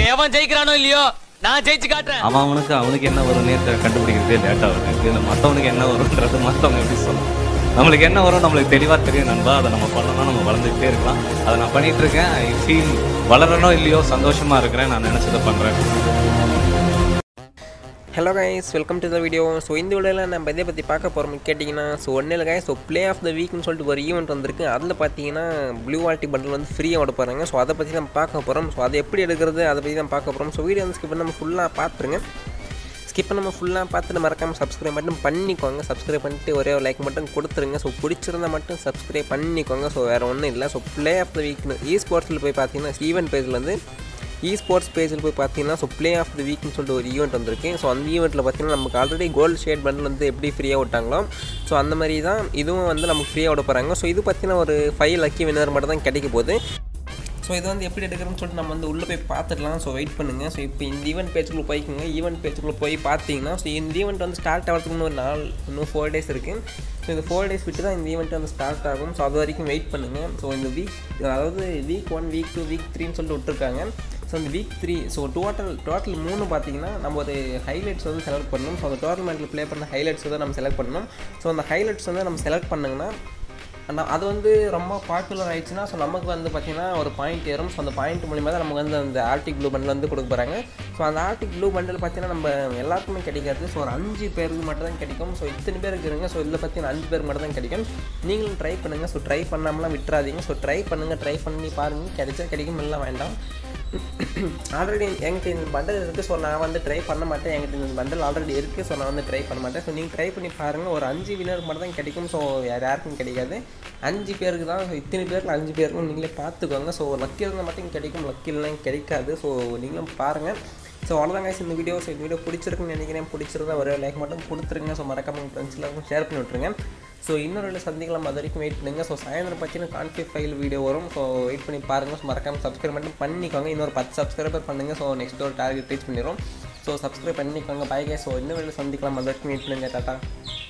எவன் ஜெயிக்கிறானோ இல்லையோ நான் ஜெயிச்சு காட்டுறேன் அவன் அவனுக்கு அவனுக்கு என்ன வரும்னே தெ- கண்டுபிடிக்கிறதே லேட் ஆகுது இதில் மற்றவனுக்கு என்ன வரும்ன்றது மற்றவங்க எப்படி சொல்லணும் நம்மளுக்கு என்ன வரும் நம்மளுக்கு தெளிவாக தெரியும் நண்பா அதை நம்ம பண்ணோம்னா நம்ம வளர்ந்துக்கிட்டே இருக்கலாம் அதை நான் பண்ணிட்டு இருக்கேன் ஐ ஃபீல் வளரனோ இல்லையோ சந்தோஷமா இருக்கிறேன் நான் நினச்சதை பண்ணுறேன் hello guys welcome to the video so இந்த வீடியோவில் நம்ம எதை பற்றி பார்க்க போகிறோம் கேட்டிங்கன்னா ஸோ ஒன்றும் இல்லை ஸோ ப்ளே ஆஃப் த வீக்னு சொல்லிட்டு ஒரு ஈவெண்ட் வந்திருக்கு அதில் பார்த்தீங்கன்னா ப்ளூ வால்ட்டி பண்டில் வந்து ஃப்ரீயாக விட போகிறாங்க ஸோ அதை பற்றி நம்ம பார்க்க போகிறோம் ஸோ அதை எப்படி எடுக்கிறது அதை பற்றி நம்ம பார்க்க போகிறோம் ஸோ வீடியோ வந்து ஸ்கிப் பண்ணி நம்ம ஃபுல்லாக பார்த்துருங்க ஸ்கிப் பண்ணாம ஃபுல்லாக பார்த்துட்டு மறக்காமல் சப்ஸ்கிரைப் மட்டும் பண்ணிக்கோங்க சப்ஸ்கிரைப் பண்ணிட்டு ஒரே ஒரு லைக் மட்டும் கொடுத்துருங்க ஸோ பிடிச்சிருந்தா மட்டும் சப்ஸ்கிரைப் பண்ணிக்கோங்க ஸோ வேறு ஒன்றும் இல்லை ஸோ ப்ளே ஆஃப் த வீக்னு இ ஸ்போர்ட்ஸில் போய் பார்த்தீங்கன்னா ஈவெண்ட் பேஜில் வந்து இ ஸ்போர்ட்ஸ் பேஜில் போய் பார்த்தீங்கன்னா ஸோ ப்ளே ஆஃப் த வீக்னு சொல்லிட்டு ஒரு ஈவெண்ட் வந்திருக்கு ஸோ அந்த ஈவெண்ட்டில் பார்த்தீங்கன்னா நமக்கு ஆல்ரெடி கோல்டு ஷேட் பண்டில் வந்து எப்படி ஃப்ரீயாக விட்டாங்களோ ஸோ அந்த மாதிரி தான் இதுவும் வந்து நமக்கு ஃப்ரீயாக விட போகிறாங்க ஸோ இது பார்த்தீங்கன்னா ஒரு ஃபைவ் லக்கி வினர் மட்டும் தான் கிடைக்க போகுது ஸோ இது வந்து எப்படி எடுக்கிறதுன்னு சொல்லிட்டு நம்ம வந்து உள்ளே போய் பார்த்துக்கலாம் ஸோ வெயிட் பண்ணுங்கள் ஸோ இப்போ இந்த ஈவெண்ட் பேஜுக்குள்ளே போய்க்குங்க ஈவெண்ட் பேஜுக்குள்ளே போய் பார்த்தீங்கன்னா ஸோ இந்த ஈவெண்ட் வந்து ஸ்டார்ட் ஆகிறதுக்கு இன்னும் ஒரு நாள் இன்னும் ஃபோர் டேஸ் இருக்குது ஸோ இந்த ஃபோர் டேஸ் விட்டு தான் இந்த ஈவெண்ட் வந்து ஸ்டார்ட் ஆகும் ஸோ அது வரைக்கும் வெயிட் பண்ணுங்கள் ஸோ இந்த வீக் அதாவது week one week two week த்ரீன்னு சொல்லிட்டு விட்டுருக்காங்க ஸோ இந்த week three so total total மூணு பார்த்தீங்கன்னா நம்ம ஒரு ஹைலைட்ஸ் வந்து செலக்ட் பண்ணணும் ஸோ அந்த டோர்னமெண்ட்டில் ப்ளே பண்ண ஹைலைட்ஸ் வந்து நம்ம செலக்ட் பண்ணணும் ஸோ அந்த ஹைலைட்ஸ் வந்து நம்ம செலக்ட் பண்ணுங்கன்னா ஆனால் அது வந்து ரொம்ப பாப்புலர் ஆயிடுச்சுன்னா ஸோ நமக்கு வந்து பார்த்திங்கன்னா ஒரு பாயிண்ட் ஏறும் ஸோ அந்த பாயிண்ட் மூலிமா தான் நமக்கு வந்து அந்த ஆர்டிக் ப்ளூ பண்டில் வந்து கொடுக்க போகிறாங்க ஸோ அந்த ஆர்டிக் ப்ளூ பண்டில் பார்த்தீங்கன்னா நம்ம எல்லாருக்குமே கிடைக்காது ஸோ ஒரு அஞ்சு பேருக்கு மட்டும் தான் கிடைக்கும் ஸோ இத்தனை பேர் இருக்கிறீங்க ஸோ இதில் பார்த்தீங்கன்னா அஞ்சு பேருக்கு மட்டும் தான் கிடைக்கும் நீங்களும் ட்ரை பண்ணுங்கள் ஸோ ட்ரை பண்ணாமலாம் விட்டுறாதீங்க ஸோ ட்ரை பண்ணுங்கள் ட்ரை பண்ணி பாருங்கள் கிடைச்சா கிடைக்கும் இல்லை வேண்டாம் ஆல்ரெடி என்கிட்ட இந்த பண்டல் இருக்குது ஸோ நான் வந்து ட்ரை பண்ண மாட்டேன் என்கிட்ட இந்த பண்டல் ஆல்ரெடி இருக்குது ஸோ நான் வந்து ட்ரை பண்ண மாட்டேன் ஸோ நீங்கள் ட்ரை பண்ணி பாருங்கள் ஒரு அஞ்சு வினர் மட்டும் தான் கிடைக்கும் ஸோ யார் யாருக்கும் கிடைக்காது அஞ்சு பேருக்கு தான் ஸோ இத்தனை பேருக்கு அஞ்சு பேருக்கும் நீங்களே பார்த்துக்கோங்க ஸோ லக்கி இருந்தால் மட்டும் கிடைக்கும் லக்கி இல்லைனா கிடைக்காது ஸோ நீங்களும் பாருங்கள் ஸோ அவ்வளோதான் guys இந்த வீடியோ ஸோ இந்த வீடியோ பிடிச்சிருக்குன்னு நினைக்கிறேன் பிடிச்சிருந்தா ஒரே லைக் மட்டும் கொடுத்துருங்க ஸோ மறக்காம உங்கள் ஃப்ரெண்ட்ஸ் எல்லாருக்கும் ஷேர் பண்ணி விட்ருங்க ஸோ இன்னொரு ரெண்டு சந்திக்கலாம் அது வரைக்கும் வெயிட் பண்ணுங்கள் ஸோ சாயந்தரம் பார்த்தீங்கன்னா கான்ஃபி ஃபைல் வீடியோ வரும் ஸோ வெயிட் பண்ணி பாருங்கள் ஸோ மறக்காம சப்ஸ்கிரைப் மட்டும் பண்ணிக்கோங்க இன்னொரு பத்து சப்ஸ்கிரைபர் பண்ணுங்கள் ஸோ நெக்ஸ்ட் ஒரு டார்கெட் ரீச் பண்ணிடும் ஸோ சப்ஸ்கிரைப் பண்ணிக்கோங்க பாய்கே ஸோ இன்னும் வெளியில் சந்திக்கலாம் அது வரைக்கும் வெயிட் பண்ணுங்கள் டாட்டா